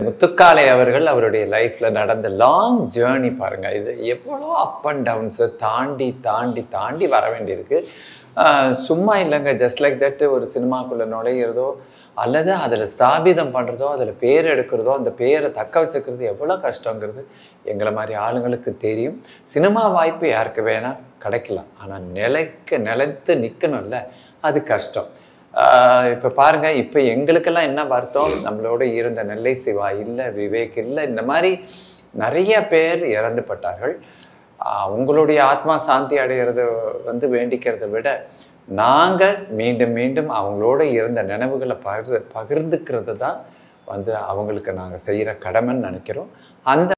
முத்துக்காளை அவர்கள் அவருடைய லைஃப்ல நடந்த லாங் ஜேர்னி பாருங்க இது எவ்வளோ அப் அண்ட் டவுன்ஸை தாண்டி தாண்டி தாண்டி வர வேண்டியிருக்கு ஆஹ் சும்மா இல்லைங்க ஜஸ்ட் லைக் தட் ஒரு சினிமாக்குள்ள நுழையிறதோ அல்லது அதில் ஸ்தாபிதம் பண்ணுறதோ அதில் பேர் எடுக்கிறதோ அந்த பேரை தக்க வச்சுக்கிறது எவ்வளோ கஷ்டங்கிறது எங்களை மாதிரி ஆளுங்களுக்கு தெரியும் சினிமா வாய்ப்பு யாருக்கு வேணால் கிடைக்கலாம் ஆனால் நிலைக்க நிலைத்து நிற்கணும்ல அது கஷ்டம் இப்போ பாருங்க இப்போ எங்களுக்கெல்லாம் என்ன வருத்தம் நம்மளோட இருந்த நெல்லை சிவா இல்லை விவேக் இல்லை இந்த மாதிரி நிறைய பேர் இறந்து பட்டார்கள் ஆஹ் உங்களுடைய ஆத்மா சாந்தி அடையிறத வந்து வேண்டிக்கிறத விட நாங்கள் மீண்டும் மீண்டும் அவங்களோட இருந்த நினைவுகளை பகிர் பகிர்ந்துக்கிறது தான் வந்து அவங்களுக்கு நாங்கள் செய்கிற கடமைன்னு நினைக்கிறோம் அந்த